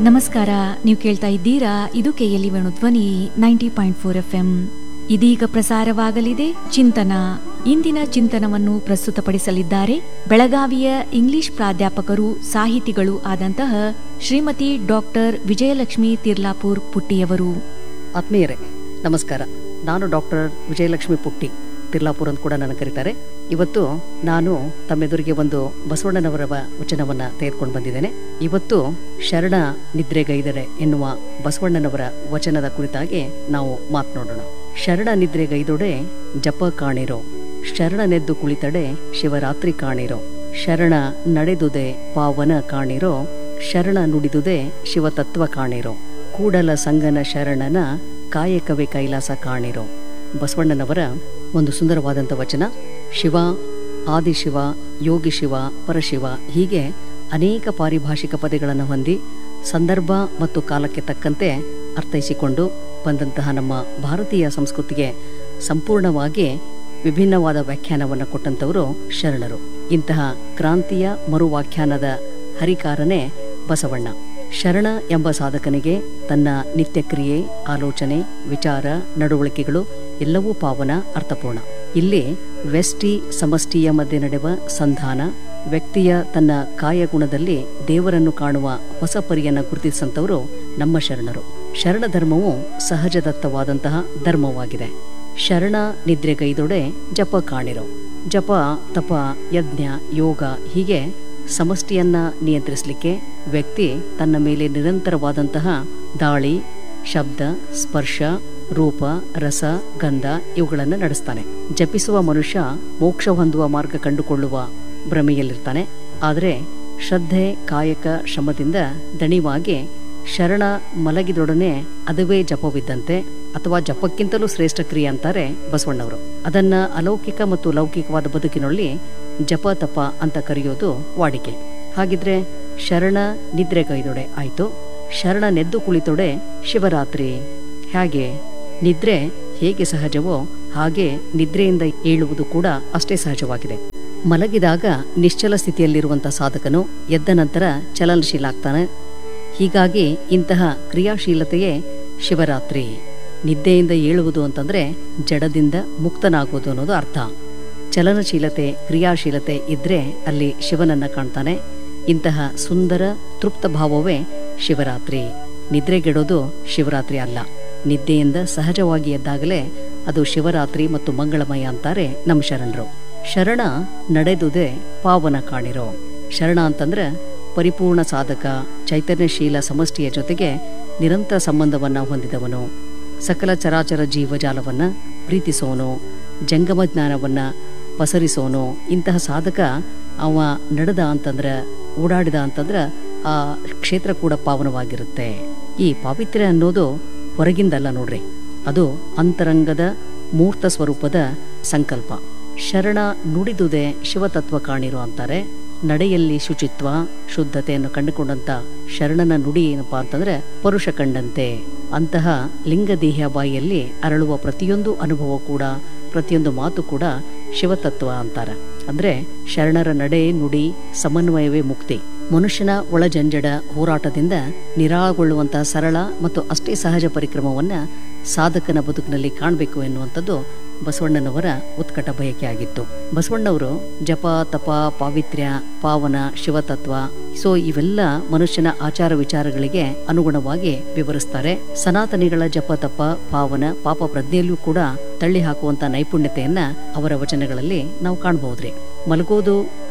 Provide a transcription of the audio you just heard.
ನಮಸ್ಕಾರ ನೀವು ಕೇಳ್ತಾ ಇದ್ದೀರಾ ಇದು KLE Venu Dhwani ninety point four F M ಇದೀಗ ಪ್ರಸಾರವಾಗಲಿದೆ ಚಿಂತನ ಇಂದಿನ ಚಿಂತನವನ್ನು ಪ್ರಸ್ತುತಪಡಿಸಲಿದ್ದಾರೆ ಬೆಳಗಾವಿಯ ಇಂಗ್ಲಿಷ್ ಪ್ರಾಧ್ಯಾಪಕರು ಸಾಹಿತಿಗಳು ಆದಂತಹ ಶ್ರೀಮತಿ ಡಾಕ್ಟರ್ ವಿಜಯಲಕ್ಷ್ಮಿ ತಿರ್ಲಾಪುರ್ ಪುಟ್ಟಿಯವರು ಆತ್ಮೀಯರೇ ನಮಸ್ಕಾರ ನಾನು ಡಾಕ್ಟರ್ ವಿಜಯಲಕ್ಷ್ಮಿ ಪುಟ್ಟಿ ತಿರ್ಲಾಪುರ್ ಅಂತ ಕೂಡ ನನ್ನ ಕರೀತಾರೆ ಇವತ್ತು ನಾನು ತಮ್ಮೆದುರಿಗೆ ಒಂದು ಬಸವಣ್ಣನವರ ವಚನವನ್ನ ತೆಗೆದುಕೊಂಡು ಬಂದಿದ್ದೇನೆ ಇವತ್ತು ಶರಣ ನಿದ್ರೆಗೈದಡೆ ಎನ್ನುವ ಬಸವಣ್ಣನವರ ವಚನದ ಕುರಿತಾಗಿ ನಾವು ಮಾತನಾಡೋಣ ಶರಣ ನಿದ್ರೆಗೈದೊಡೆ ಜಪ ಕಾಣಿರೋ ಶರಣನೆದ್ದು ಕುಳಿತಡೆ ಶಿವರಾತ್ರಿ ಕಾಣಿರೋ ಶರಣ ನಡೆದುದೆ ಪಾವನ ಕಾಣಿರೋ ಶರಣ ನುಡಿದುದೆ ಶಿವತತ್ವ ಕಾಣಿರೋ ಕೂಡಲ ಸಂಗನ ಶರಣನ ಕಾಯಕವೇ ಕೈಲಾಸ ಕಾಣಿರೋ ಬಸವಣ್ಣನವರ ಒಂದು ಸುಂದರವಾದಂಥ ವಚನ ಶಿವ ಆದಿಶಿವ ಯೋಗಿ ಶಿವ ಪರಶಿವ ಹೀಗೆ ಅನೇಕ ಪಾರಿಭಾಷಿಕ ಪದಗಳನ್ನು ಹೊಂದಿ ಸಂದರ್ಭ ಮತ್ತು ಕಾಲಕ್ಕೆ ತಕ್ಕಂತೆ ಅರ್ಥೈಸಿಕೊಂಡು ಬಂದಂತಹ ನಮ್ಮ ಭಾರತೀಯ ಸಂಸ್ಕೃತಿಗೆ ಸಂಪೂರ್ಣವಾಗಿ ವಿಭಿನ್ನವಾದ ವ್ಯಾಖ್ಯಾನವನ್ನು ಕೊಟ್ಟಂತವರು ಶರಣರು ಇಂತಹ ಕ್ರಾಂತಿಯ ಮರುವ್ಯಾಖ್ಯಾನದ ಹರಿಕಾರನೇ ಬಸವಣ್ಣ ಶರಣ ಎಂಬ ಸಾಧಕನಿಗೆ ತನ್ನ ನಿತ್ಯಕ್ರಿಯೆ ಆಲೋಚನೆ ವಿಚಾರ ನಡವಳಿಕೆಗಳು ಎಲ್ಲವೂ ಪಾವನ ಅರ್ಥಪೂರ್ಣ ಇಲ್ಲಿ ವ್ಯಷ್ಟಿ ಸಮಷ್ಟಿಯ ಮಧ್ಯೆ ನಡೆವ ಸಂಧಾನ ವ್ಯಕ್ತಿಯ ತನ್ನ ಕಾಯಗುಣದಲ್ಲಿ ದೇವರನ್ನು ಕಾಣುವ ಹೊಸ ಪರಿಯನ್ನು ಗುರುತಿಸಂತವರು ನಮ್ಮ ಶರಣರು ಶರಣ ಧರ್ಮವು ಸಹಜದತ್ತವಾದಂತಹ ಧರ್ಮವಾಗಿದೆ ಶರಣ ನಿದ್ರೆಗೈದೊಡೆ ಜಪ ಕಾಣಿರೋ ಜಪ ತಪ ಯಜ್ಞ ಯೋಗ ಹೀಗೆ ಸಮಷ್ಟಿಯನ್ನ ನಿಯಂತ್ರಿಸಲಿಕ್ಕೆ ವ್ಯಕ್ತಿ ತನ್ನ ಮೇಲೆ ನಿರಂತರವಾದಂತಹ ದಾಳಿ ಶಬ್ದ ಸ್ಪರ್ಶ ರೂಪ ರಸ ಗಂಧ ಇವುಗಳನ್ನು ನಡೆಸ್ತಾನೆ ಜಪಿಸುವ ಮನುಷ್ಯ ಮೋಕ್ಷ ಹೊಂದುವ ಮಾರ್ಗ ಕಂಡುಕೊಳ್ಳುವ ಭ್ರಮೆಯಲ್ಲಿರ್ತಾನೆ ಆದರೆ ಶ್ರದ್ಧೆ ಕಾಯಕ ಶ್ರಮದಿಂದ ದಣಿವಾಗಿ ಶರಣ ಮಲಗಿದೊಡನೆ ಅದುವೇ ಜಪವಿದ್ದಂತೆ ಅಥವಾ ಜಪಕ್ಕಿಂತಲೂ ಶ್ರೇಷ್ಠ ಕ್ರಿಯೆ ಅಂತಾರೆ ಬಸವಣ್ಣವರು ಅದನ್ನ ಅಲೌಕಿಕ ಮತ್ತು ಲೌಕಿಕವಾದ ಬದುಕಿನಲ್ಲಿ ಜಪ ತಪ ಅಂತ ಕರೆಯೋದು ವಾಡಿಕೆ ಹಾಗಿದ್ರೆ ಶರಣ ನಿದ್ರೆಗೈದೊಡೆ ಆಯ್ತು ಶರಣ ನೆದ್ದು ಕುಳಿತೊಡೆ ಶಿವರಾತ್ರಿ ಹೇಗೆ ನಿದ್ರೆ ಹೇಗೆ ಸಹಜವೋ ಹಾಗೆ ನಿದ್ರೆಯಿಂದ ಏಳುವುದು ಕೂಡ ಅಷ್ಟೇ ಸಹಜವಾಗಿದೆ ಮಲಗಿದಾಗ ನಿಶ್ಚಲ ಸ್ಥಿತಿಯಲ್ಲಿರುವಂತಹ ಸಾಧಕನು ಎದ್ದ ನಂತರ ಚಲನಶೀಲ ಆಗ್ತಾನೆ ಹೀಗಾಗಿ ಇಂತಹ ಕ್ರಿಯಾಶೀಲತೆಯೇ ಶಿವರಾತ್ರಿ ನಿದ್ದೆಯಿಂದ ಏಳುವುದು ಅಂತಂದ್ರೆ ಜಡದಿಂದ ಮುಕ್ತನಾಗುವುದು ಅನ್ನೋದು ಅರ್ಥ ಚಲನಶೀಲತೆ ಕ್ರಿಯಾಶೀಲತೆ ಇದ್ರೆ ಅಲ್ಲಿ ಶಿವನನ್ನ ಕಾಣ್ತಾನೆ ಇಂತಹ ಸುಂದರ ತೃಪ್ತ ಭಾವವೇ ಶಿವರಾತ್ರಿ ನಿದ್ರೆಗೆಡೋದು ಶಿವರಾತ್ರಿ ಅಲ್ಲ ನಿದ್ದೆಯಿಂದ ಸಹಜವಾಗಿ ಎದ್ದಾಗಲೇ ಅದು ಶಿವರಾತ್ರಿ ಮತ್ತು ಮಂಗಳಮಯ ಅಂತಾರೆ ನಮ್ಮ ಶರಣರು ಶರಣ ನಡೆದುದೇ ಪಾವನ ಕಾಣಿರೋ ಶರಣ ಅಂತಂದ್ರೆ ಪರಿಪೂರ್ಣ ಸಾಧಕ ಚೈತನ್ಯಶೀಲ ಸಮಷ್ಟಿಯ ಜೊತೆಗೆ ನಿರಂತರ ಸಂಬಂಧವನ್ನ ಹೊಂದಿದವನು ಸಕಲ ಚರಾಚರ ಜೀವಜಾಲವನ್ನ ಪ್ರೀತಿಸೋನು ಜಂಗಮ ಜ್ಞಾನವನ್ನ ಪಸರಿಸೋನು ಇಂತಹ ಸಾಧಕ ಅವ ನಡೆದ ಅಂತಂದ್ರೆ ಓಡಾಡಿದ ಅಂತಂದ್ರೆ ಆ ಕ್ಷೇತ್ರ ಕೂಡ ಪಾವನವಾಗಿರುತ್ತೆ ಈ ಪಾವಿತ್ರ್ಯ ಅನ್ನೋದು ಹೊರಗಿಂದಲ್ಲ ನೋಡ್ರಿ ಅದು ಅಂತರಂಗದ ಮೂರ್ತ ಸ್ವರೂಪದ ಸಂಕಲ್ಪ ಶರಣ ನುಡಿದುದೇ ಶಿವತತ್ವ ಕಾಣಿರು ಅಂತಾರೆ ನಡೆಯಲ್ಲಿ ಶುಚಿತ್ವ ಶುದ್ಧತೆಯನ್ನು ಕಂಡುಕೊಂಡಂತ ಶರಣನ ನುಡಿ ಏನಪ್ಪಾ ಅಂತಂದ್ರೆ ಪರುಷ ಕಂಡಂತೆ ಅಂತಹ ಲಿಂಗದೇಹ ಬಾಯಿಯಲ್ಲಿ ಅರಳುವ ಪ್ರತಿಯೊಂದು ಅನುಭವ ಕೂಡ ಪ್ರತಿಯೊಂದು ಮಾತು ಕೂಡ ಶಿವತತ್ವ ಅಂತಾರ ಅಂದ್ರೆ ಶರಣರ ನಡೆ ನುಡಿ ಸಮನ್ವಯವೇ ಮುಕ್ತಿ ಮನುಷ್ಯನ ಒಳಜಂಜಡ ಹೋರಾಟದಿಂದ ನಿರಾಳಗೊಳ್ಳುವಂತಹ ಸರಳ ಮತ್ತು ಅಷ್ಟೇ ಸಹಜ ಪರಿಕ್ರಮವನ್ನ ಸಾಧಕನ ಬದುಕಿನಲ್ಲಿ ಕಾಣಬೇಕು ಎನ್ನುವಂಥದ್ದು ಬಸವಣ್ಣನವರ ಉತ್ಕಟ ಬಯಕೆಯಾಗಿತ್ತು ಬಸವಣ್ಣವರು ಜಪ ತಪ ಪಾವಿತ್ರ್ಯ ಪಾವನ ಶಿವತತ್ವ ಸೊ ಇವೆಲ್ಲ ಮನುಷ್ಯನ ಆಚಾರ ವಿಚಾರಗಳಿಗೆ ಅನುಗುಣವಾಗಿ ವಿವರಿಸ್ತಾರೆ ಸನಾತನಿಗಳ ಜಪ ತಪ ಪಾವನ ಪಾಪ ಪ್ರಜ್ಞೆಯಲ್ಲೂ ಕೂಡ ತಳ್ಳಿ ಹಾಕುವಂತ ನೈಪುಣ್ಯತೆಯನ್ನ ಅವರ ವಚನಗಳಲ್ಲಿ ನಾವು ಕಾಣಬಹುದ್ರಿ ಮಲಗೋದು